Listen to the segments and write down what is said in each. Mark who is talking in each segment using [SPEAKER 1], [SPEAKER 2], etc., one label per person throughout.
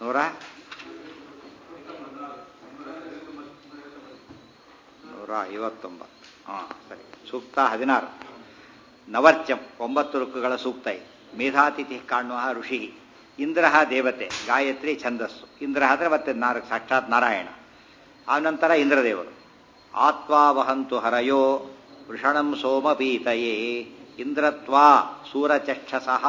[SPEAKER 1] ನೂರ ನೂರ ಐವತ್ತೊಂಬತ್ತು ಹಾಂ ಸರಿ ಸೂಕ್ತ ಹದಿನಾರು ನವರ್ಚಂ ಒಂಬತ್ತು ಋಕ್ಕುಗಳ ಸೂಕ್ತ ಇದೆ ಮೇಧಾತಿಥಿ ಕಾಣುವ ಋಷಿ ಇಂದ್ರ ದೇವತೆ ಗಾಯತ್ರಿ ಛಂದಸ್ಸು ಇಂದ್ರ ಅಂದರೆ ಮತ್ತೆ ನಾರ ಸಾಕ್ಷಾತ್ ನಾರಾಯಣ ಆನಂತರ ಇಂದ್ರದೇವರು ಆತ್ವಾ ವಹಂತು ಹರಯೋ ವೃಷಣಂ ಸೋಮಪೀತಯೇ ಇಂದ್ರತ್ವಾ ಸೂರಚಕ್ಷಸಃ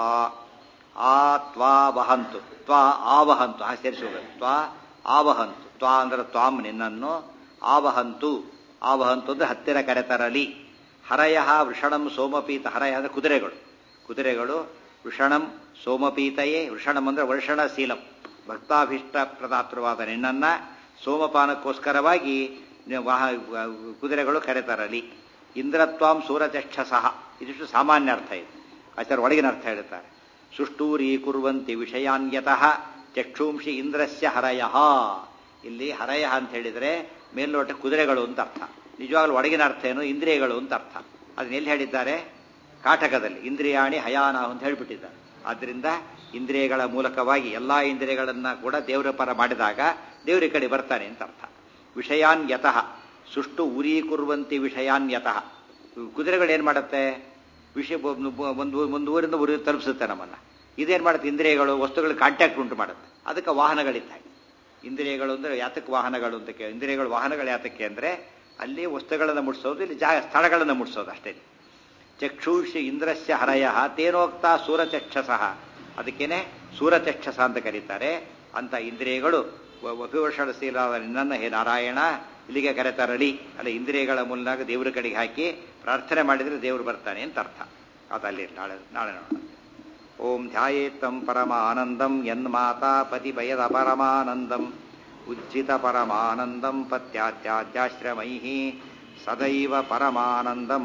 [SPEAKER 1] ಆತ್ವಾ ವಹಂತು ತ್ವಾ ಆವಹಂತು ಹಾಗೆ ಸೇರಿಸಬೇಕು ತ್ವಾ ಆವಹಂತು ತ್ವಾ ಅಂದ್ರೆ ತ್ವಾಂ ನಿನ್ನನ್ನು ಆವಹಂತು ಆವಹಂತು ಅಂದ್ರೆ ಹತ್ತಿರ ಕರೆತರಲಿ ಹರಯ ವೃಷಣಂ ಸೋಮಪೀತ ಹರಯ ಅಂದ್ರೆ ಕುದುರೆಗಳು ಕುದುರೆಗಳು ವೃಷಣಂ ಸೋಮಪೀತಯೇ ವೃಷಣಂ ಅಂದ್ರೆ ವರ್ಷಣಶೀಲಂ ಭಕ್ತಾಭಿಷ್ಟ ಪ್ರದಾತೃವಾದ ನಿನ್ನನ್ನ ಸೋಮಪಾನಕ್ಕೋಸ್ಕರವಾಗಿ ವಾಹ- ಕುದುರೆಗಳು ಕರೆತರಲಿ ಇಂದ್ರತ್ವಾಂ ಸೂರಚಕ್ಷಸಃ ಇದಿಷ್ಟು ಸಾಮಾನ್ಯ ಅರ್ಥ ಇದೆ ಆಚಾರ್ಯ ಒಳಗಿನ ಅರ್ಥ ಹೇಳ್ತಾರೆ ಸುಷ್ಟೂರಿ ಕುರ್ವಂತಿ ವಿಷಯಾನ್ಯತಃ ಚಕ್ಷುಂಷಿ ಇಂದ್ರಸ್ಯ ಹರಯ ಇಲ್ಲಿ ಹರಯ ಅಂತ ಹೇಳಿದ್ರೆ ಮೇಲ್ನೋಟ ಕುದುರೆಗಳು ಅಂತ ಅರ್ಥ ನಿಜವಾಗ್ಲೂ ಒಳಗಿನ ಅರ್ಥ ಏನು ಇಂದ್ರಿಯಗಳು ಅಂತ ಅರ್ಥ ಅದನ್ನ ಎಲ್ಲಿ ಹೇಳಿದ್ದಾರೆ ಕಾಟಕದಲ್ಲಿ ಇಂದ್ರಿಯಾಣಿ ಹಯಾನ ಅಂತ ಹೇಳಿಬಿಟ್ಟಿದ್ದಾರೆ ಆದ್ದರಿಂದ ಇಂದ್ರಿಯಗಳ ಮೂಲಕವಾಗಿ ಎಲ್ಲಾ ಇಂದ್ರಿಯಗಳನ್ನ ಕೂಡ ದೇವರ ಪರ ಮಾಡಿದಾಗ ದೇವರ ಕಡೆ ಬರ್ತಾನೆ ಅಂತ ಅರ್ಥ ವಿಷಯಾನ್ ಯತಃ ಸುಷ್ಟು ಉರೀಕುರ್ವಂತಿ ವಿಷಯಾನ್ ಯತಃ ಕುದುರೆಗಳು ಏನ್ ಮಾಡುತ್ತೆ ವಿಷಯ ಒಂದು ಒಂದು ಊರಿಂದ ಊರಿಗೆ ತಲುಪಿಸುತ್ತೆ ನಮ್ಮನ್ನ ಇದೇನ್ ಮಾಡುತ್ತೆ ಇಂದ್ರಿಯಗಳು ವಸ್ತುಗಳು ಕಾಂಟ್ಯಾಕ್ಟ್ ಉಂಟು ಮಾಡುತ್ತೆ ಅದಕ್ಕೆ ವಾಹನಗಳಿದ್ದ ಹಾಗೆ ಇಂದ್ರಿಯಗಳು ಅಂದ್ರೆ ಯಾತಕ್ಕೆ ವಾಹನಗಳು ಅಂತ ಕೇ ಇಂದ್ರಿಯಗಳು ವಾಹನಗಳು ಯಾತಕ್ಕೆ ಅಂದ್ರೆ ಅಲ್ಲಿ ವಸ್ತುಗಳನ್ನು ಮುಟ್ಸೋದು ಇಲ್ಲಿ ಜಾಗ ಸ್ಥಳಗಳನ್ನು ಮುಟ್ಸೋದು ಅಷ್ಟೇ ಚಕ್ಷುಷಿ ಇಂದ್ರಸ್ಯ ಹರಯ ತೇನೋಕ್ತ ಸೂರಚಕ್ಷಸಃ ಅದಕ್ಕೇನೆ ಸೂರಚಕ್ಷಸ ಅಂತ ಕರೀತಾರೆ ಅಂತ ಇಂದ್ರಿಯಗಳು ವಭಿವರ್ಷಣಶೀಲಾದ ನಿನ್ನನ್ನು ಹೇ ನಾರಾಯಣ ಇಲ್ಲಿಗೆ ಕರೆತರಲಿ ಅಲ್ಲ ಇಂದ್ರಿಯಗಳ ಮೂಲಕ ದೇವರ ಕಡೆಗೆ ಹಾಕಿ ಪ್ರಾರ್ಥನೆ ಮಾಡಿದರೆ ದೇವರು ಬರ್ತಾನೆ ಅಂತ ಅರ್ಥ ಅದಲ್ಲಿ ನಾಳೆ ನಾಳೆ ನೋಡೋಣ ಓಂ ಧ್ಯಾಯೇತ್ತಂ ಪರಮಾನಂದಂ ಯನ್ಮಾತಾ ಪತಿ ಭಯದ ಪರಮಾನಂದಂ ಉಜ್ಜಿತ ಪರಮಾನಂದಂ ಪತ್ಯಾತ್ಯಾದ್ಯಾಶ್ರಮೈ ಸದೈವ ಪರಮಾನಂದಂ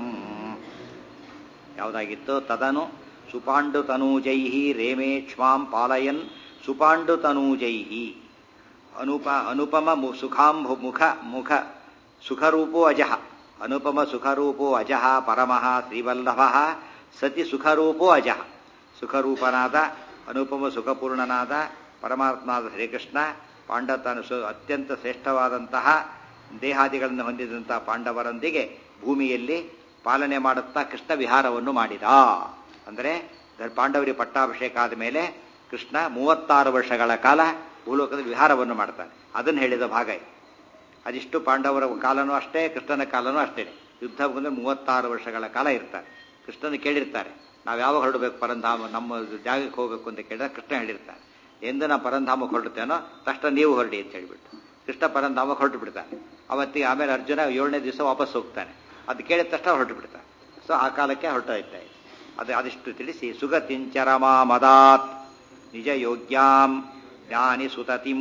[SPEAKER 1] ಯಾವುದಾಗಿತ್ತು ತದನು ಸುಪಾಂಡು ತನೂಜೈ ರೇಮೇಕ್ಷ್ಮಾಂ ಪಾಲಯನ್ ಸುಪಾಂಡು ತನೂಜೈ ಅನುಪ ಅನುಪಮ ಮು- ಸುಖಾಂಭು ಮುಖ ಮುಖ ಸುಖರೂಪೋ ಅಜಃ ಅನುಪಮ ಸುಖರೂಪೋ ಅಜಃ ಪರಮಃ ಶ್ರೀವಲ್ಲಭ ಸತಿ ಸುಖರೂಪೋ ಅಜಃ ಸುಖರೂಪನಾದ ಅನುಪಮ ಸುಖಪೂರ್ಣನಾದ ಪರಮಾತ್ಮನಾದ ಶ್ರೀಕೃಷ್ಣ ಪಾಂಡತನ ಸು ಅತ್ಯಂತ ಶ್ರೇಷ್ಠವಾದಂತಹ ದೇಹಾದಿಗಳನ್ನು ಹೊಂದಿದಂತಹ ಪಾಂಡವರೊಂದಿಗೆ ಭೂಮಿಯಲ್ಲಿ ಪಾಲನೆ ಮಾಡುತ್ತಾ ಕೃಷ್ಣ ವಿಹಾರವನ್ನು ಮಾಡಿದ ಅಂದರೆ ದ- ಪಾಂಡವರಿಗೆ ಪಟ್ಟಾಭಿಷೇಕ ಆದ ಮೇಲೆ ಕೃಷ್ಣ ಮೂವತ್ತಾರು ವರ್ಷಗಳ ಕಾಲ ಭೂಲೋಕದಲ್ಲಿ ವಿಹಾರವನ್ನು ಮಾಡ್ತಾನೆ ಅದನ್ನು ಹೇಳಿದ ಭಾಗ ಇದು ಅದಿಷ್ಟು ಪಾಂಡವರ ಕಾಲನೂ ಅಷ್ಟೇ ಕೃಷ್ಣನ ಕಾಲನೂ ಅಷ್ಟೇ ಯುದ್ಧ ಬಂದ್ರೆ ಮೂವತ್ತಾರು ವರ್ಷಗಳ ಕಾಲ ಇರ್ತಾರೆ ಕೃಷ್ಣನ ಕೇಳಿರ್ತಾರೆ ನಾವು ಯಾವಾಗ ಹೊರಡಬೇಕು ಪರಂಧಾಮ ನಮ್ಮ ಜಾಗಕ್ಕೆ ಹೋಗಬೇಕು ಅಂತ ಕೇಳಿದ್ರೆ ಕೃಷ್ಣ ಹೇಳಿರ್ತಾರೆ ಎಂದು ನಾವು ಪರಂಧಾಮಕ್ಕೆ ಹೊರಡ್ತೇನೋ ತಕ್ಷಣ ನೀವು ಹೊರಡಿ ಅಂತ ಹೇಳಿಬಿಟ್ಟು ಕೃಷ್ಣ ಪರಂಧಾಮಕ್ಕೆ ಹೊರಟು ಬಿಡ್ತಾನೆ ಅವತ್ತಿಗೆ ಆಮೇಲೆ ಅರ್ಜುನ ಏಳನೇ ದಿವಸ ವಾಪಸ್ ಹೋಗ್ತಾನೆ ಅದು ಕೇಳಿದ ತಕ್ಷಣ ಹೊರಟು ಬಿಡ್ತಾನೆ ಸೊ ಆ ಕಾಲಕ್ಕೆ ಹೊರಟಾಯ್ತಾ ಇದೆ ಅದು ಅದಿಷ್ಟು ತಿಳಿಸಿ ಸುಗತಿಂಚರಮಾ ಮದಾತ್ ನಿಜ ಯೋಗ್ಯಾಂ ಜ್ಞಾನಿ ಸುತತಿಂ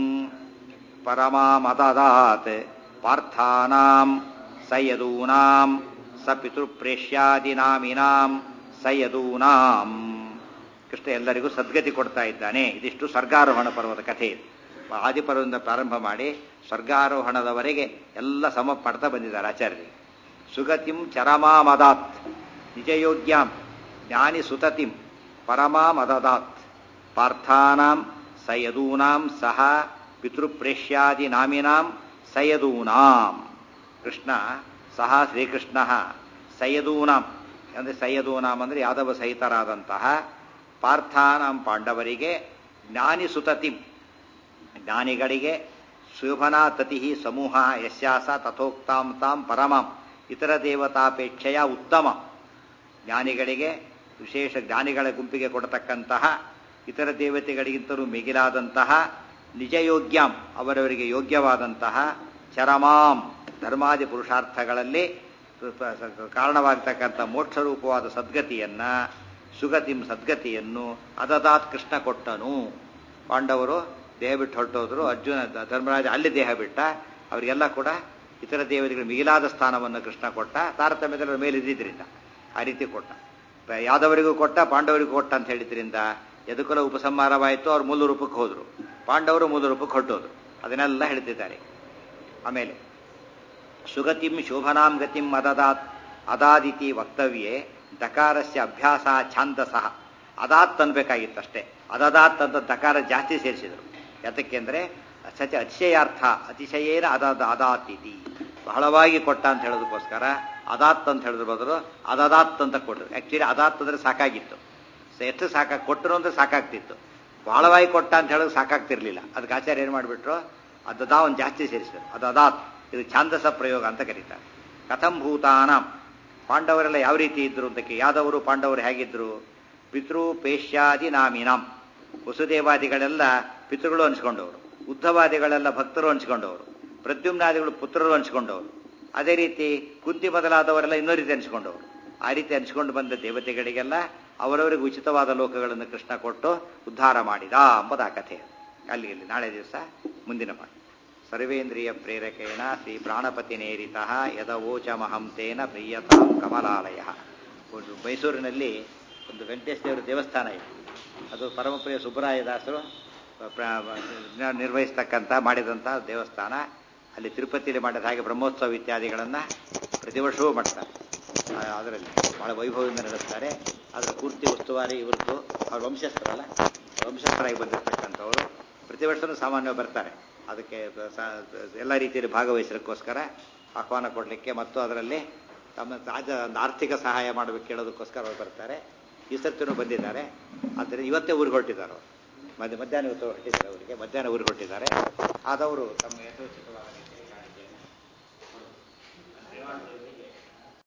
[SPEAKER 1] ಪರಮಾಮದಾತ್ ಪಾರ್ಥಾನಾಂ ಸಯದೂನಾಂ ಸ ಪಿತೃಪ್ರೇಷ್ಯಾದಿನಾಮಿನಾಂ ಸಯದೂನಾಂ ಕೃಷ್ಣ ಎಲ್ಲರಿಗೂ ಸದ್ಗತಿ ಕೊಡ್ತಾ ಇದ್ದಾನೆ ಇದಿಷ್ಟು ಸ್ವರ್ಗಾರೋಹಣ ಪರ್ವದ ಕಥೆ ಇದು ಆದಿಪರ್ವದಿಂದ ಪ್ರಾರಂಭ ಮಾಡಿ ಸ್ವರ್ಗಾರೋಹಣದವರೆಗೆ ಎಲ್ಲ ಸಮ ಪಡ್ತಾ ಬಂದಿದ್ದಾರೆ ಆಚಾರ್ಯರಿಗೆ ಸುಗತಿಂ ಚರಮಾಮದಾತ್ ನಿಜಯೋಗ್ಯಾಂ ಜ್ಞಾನಿ ಸುತತಿಂ ಪರಮಾಮದಾತ್ ಪಾರ್ಥಾನಾಂ ಸಯದೂನಾಂ ಸಹ ಪಿತೃಪ್ರೇಷ್ಯಾದಿನಾಮಿನಾಂ ಸಯದೂನಾಂ ಕೃಷ್ಣ ಸಹ ಶ್ರೀಕೃಷ್ಣ ಸಯದೂನಾಂ ಅಂದರೆ ಸಯದೂನಾಂ ಅಂದರೆ ಯಾದವ ಸಹಿತರಾದಂತಹ ಪಾರ್ಥಾನಾಂ ಪಾಂಡವರಿಗೆ ಜ್ಞಾನಿ ಸುತತಿಂ ಜ್ಞಾನಿಗಳಿಗೆ ಶೋಭನಾ ತತಿ ಸಮೂಹ ಯಸ್ಯಾಸ ತಥೋಕ್ತಾಂ ತಾಂ ಪರಮಾಂ ಇತರ ದೇವತಾಪೇಕ್ಷೆಯ ಉತ್ತಮ ಜ್ಞಾನಿಗಳಿಗೆ ವಿಶೇಷ ಜ್ಞಾನಿಗಳ ಗುಂಪಿಗೆ ಕೊಡತಕ್ಕಂತಹ ಇತರ ದೇವತೆಗಳಿಗಿಂತಲೂ ಮಿಗಿಲಾದಂತಹ ನಿಜಯೋಗ್ಯಾಂ ಅವರವರಿಗೆ ಯೋಗ್ಯವಾದಂತಹ ಚರಮಾಂ ಧರ್ಮಾದಿ ಪುರುಷಾರ್ಥಗಳಲ್ಲಿ ಕಾರಣವಾಗತಕ್ಕಂಥ ಮೋಕ್ಷರೂಪವಾದ ಸದ್ಗತಿಯನ್ನ ಸುಗತಿಂ ಸದ್ಗತಿಯನ್ನು ಅದದಾತ್ ಕೃಷ್ಣ ಕೊಟ್ಟನು ಪಾಂಡವರು ದೇಹ ಬಿಟ್ಟು ಹೊರಟೋದ್ರು ಅರ್ಜುನ ಧರ್ಮರಾಜ ಅಲ್ಲಿ ದೇಹ ಬಿಟ್ಟ ಅವರಿಗೆಲ್ಲ ಕೂಡ ಇತರ ದೇವತೆಗಳ ಮಿಗಿಲಾದ ಸ್ಥಾನವನ್ನು ಕೃಷ್ಣ ಕೊಟ್ಟ ತಾರತಮ್ಯದಲ್ಲಿ ಮೇಲೆ ಇದ್ದಿದ್ರಿಂದ ಆ ರೀತಿ ಕೊಟ್ಟ ಯಾದವರಿಗೂ ಕೊಟ್ಟ ಪಾಂಡವರಿಗೂ ಕೊಟ್ಟ ಅಂತ ಹೇಳಿದ್ರಿಂದ ಯದುಕುಲ ಉಪಸಂಹಾರವಾಯಿತು ಅವ್ರು ಮೂಲ ರೂಪಕ್ಕೆ ಹೋದ್ರು ಪಾಂಡವರು ಮೂಲ ರೂಪಕ್ಕೆ ಹೊರಟೋದ್ರು ಅದನ್ನೆಲ್ಲ ಹೇಳ್ತಿದ್ದಾರೆ ಆಮೇಲೆ ಸುಗತಿಂ ಶೋಭನಾಂ ಗತಿಂ ಅದದಾತ್ ಅದಾದಿತಿ ವಕ್ತವ್ಯೆ ದಕಾರಸ್ಯ ಅಭ್ಯಾಸ ಛಾಂದಸಃ ಅದಾತ್ ಅನ್ಬೇಕಾಗಿತ್ತಷ್ಟೇ ಅದದಾತ್ ಅಂತ ದಕಾರ ಜಾಸ್ತಿ ಸೇರಿಸಿದರು ಯಾತಕ್ಕೆಂದ್ರೆ ಸಚ ಅತಿಶಯಾರ್ಥ ಅತಿಶಯೇನ ಅದಾದ ಅದಾತಿಥಿ ಬಹಳವಾಗಿ ಕೊಟ್ಟ ಅಂತ ಹೇಳೋದಕ್ಕೋಸ್ಕರ ಅದಾತ್ ಅಂತ ಹೇಳಿದ್ರ ಬದಲು ಅದದಾತ್ ಅಂತ ಕೊಟ್ಟರು ಆಕ್ಚುಲಿ ಅದಾತ್ ಅಂದ್ರೆ ಸಾಕಾಗಿತ್ತು ಸ- ಎಷ್ಟು ಸಾಕಾಗಿ ಕೊಟ್ಟರು ಅಂದ್ರೆ ಸಾಕಾಗ್ತಿತ್ತು ಬಹಳವಾಗಿ ಕೊಟ್ಟ ಅಂತ ಹೇಳೋದು ಸಾಕಾಗ್ತಿರ್ಲಿಲ್ಲ ಅದಕ್ಕೆ ಆಚಾರ್ಯ ಏನು ಮಾಡಿಬಿಟ್ರು ಅದದಾ ಒಂದು ಜಾಸ್ತಿ ಸೇರಿಸಿದ್ರು ಅದು ಅದಾತ್ ಇದು ಛಾಂದಸ ಪ್ರಯೋಗ ಅಂತ ಕರೀತಾರೆ ಕಥಂ ಭೂತಾನಾಂ ಪಾಂಡವರೆಲ್ಲ ಯಾವ ರೀತಿ ಇದ್ರು ಅಂತಕ್ಕೆ ಯಾದವರು ಪಾಂಡವರು ಹೇಗಿದ್ರು ಪಿತೃ ಪೇಶ್ಯಾದಿ ನಾಮಿನಾಂ ವಸುದೇವಾದಿಗಳೆಲ್ಲ ಪಿತೃಗಳು ಅನ್ಸ್ಕೊಂಡವರು ಉದ್ಧವಾದಿಗಳೆಲ್ಲ ಭಕ್ತರು ಅನ್ಸ್ಕೊಂಡವರು ಪ್ರದ್ಯುಮ್ನಾದಿಗಳು ಪುತ್ರರು ಅನ್ಸ್ಕೊಂಡವರು ಅದೇ ರೀತಿ ಕುಂತಿ ಮೊದಲಾದವರೆಲ್ಲ ಇನ್ನೊಂದು ರೀತಿ ಅನ್ಸ್ಕೊಂಡವರು ಆ ರೀತಿ ಅನ್ಸ್ಕೊಂಡು ಬಂದ ದೇವತೆಗಳಿಗೆಲ್ಲ ಅವರವರಿಗೆ ಉಚಿತವಾದ ಲೋಕಗಳನ್ನು ಕೃಷ್ಣ ಕೊಟ್ಟು ಉದ್ಧಾರ ಮಾಡಿದ ಎಂಬುದು ಆ ಕಥೆ ಅಲ್ಲಿ ಇಲ್ಲಿ ನಾಳೆ ದಿವಸ ಮುಂದಿನ ಪಾಠ ಸರ್ವೇಂದ್ರಿಯ ಪ್ರೇರಕೇಣ ಶ್ರೀ ಪ್ರಾಣಪತಿ ನೇರಿತ ಯದವೋಚಮಹಂ ತೇನ ಪ್ರಿಯತಾಂ ಕಮಲಾಲಯ ಒಂದು ಮೈಸೂರಿನಲ್ಲಿ ಒಂದು ವೆಂಕಟೇಶ ದೇವರ ದೇವಸ್ಥಾನ ಇದೆ ಅದು ಪರಮಪ್ರಿಯ ಸುಬ್ಬರಾಯದಾಸರು ಪ್ರ- ನಿರ್ವಹಿಸ್ತಕ್ಕಂಥ ಮಾಡಿದಂಥ ದೇವಸ್ಥಾನ ಅಲ್ಲಿ ತಿರುಪತಿಯಲ್ಲಿ ಮಾಡಿದ ಹಾಗೆ ಬ್ರಹ್ಮೋತ್ಸವ ಇತ್ಯಾದಿಗಳನ್ನು ಪ್ರತಿ ವರ್ಷವೂ ಮಾಡ್ತಾರೆ ಆ, ಅದರಲ್ಲಿ ಬಹಳ ವೈಭವದಿಂದ ನಡೆಸ್ತಾರೆ ಅದರ ಪೂರ್ತಿ ಉಸ್ತುವಾರಿ ಇವ್ರದ್ದು ಅವ್ರ ವಂಶಸ್ಥರಲ್ಲ ವಂಶಸ್ಥರಾಗಿ ಬಂದಿರತಕ್ಕಂಥವರು ಪ್ರತಿ ವರ್ಷವೂ ಸಾಮಾನ್ಯವಾಗಿ ಬರ್ತಾರೆ ಅದಕ್ಕೆ ಸ- ಎಲ್ಲ ರೀತಿಯಲ್ಲಿ ಭಾಗವಹಿಸೋದಕ್ಕೋಸ್ಕರ ಆಹ್ವಾನ ಕೊಡಲಿಕ್ಕೆ ಮತ್ತು ಅದರಲ್ಲಿ ತಮ್ಮ ರಾಜ ಒಂದು ಆರ್ಥಿಕ ಸಹಾಯ ಮಾಡಬೇಕು ಕೇಳೋದಕ್ಕೋಸ್ಕರ ಅವ್ರು ಬರ್ತಾರೆ ಈ ಸರ್ತಿನೂ ಬಂದಿದ್ದಾರೆ ಆದ್ದರಿಂದ ಇವತ್ತೇ ಊರಿಗೆ ಹೊರಟಿದ್ದಾರೆ ಅವರು ಮಧ್ಯ ಮಧ್ಯಾಹ್ನ ಇವತ್ತು ಹೊರಟಿದ್ದಾರೆ ಅವರಿಗೆ ಮಧ್ಯಾಹ್ನ ಊರಿಗೆ ಹೊರಟಿದ್ದಾರೆ ಆದವರು ತಮ್ಮ ಯಥೋಚಿತವಾದ ರೀತಿಯಲ್ಲಿ ಕಾಣಿಕೆಯನ್ನು ಕೊಡಬೇಕು.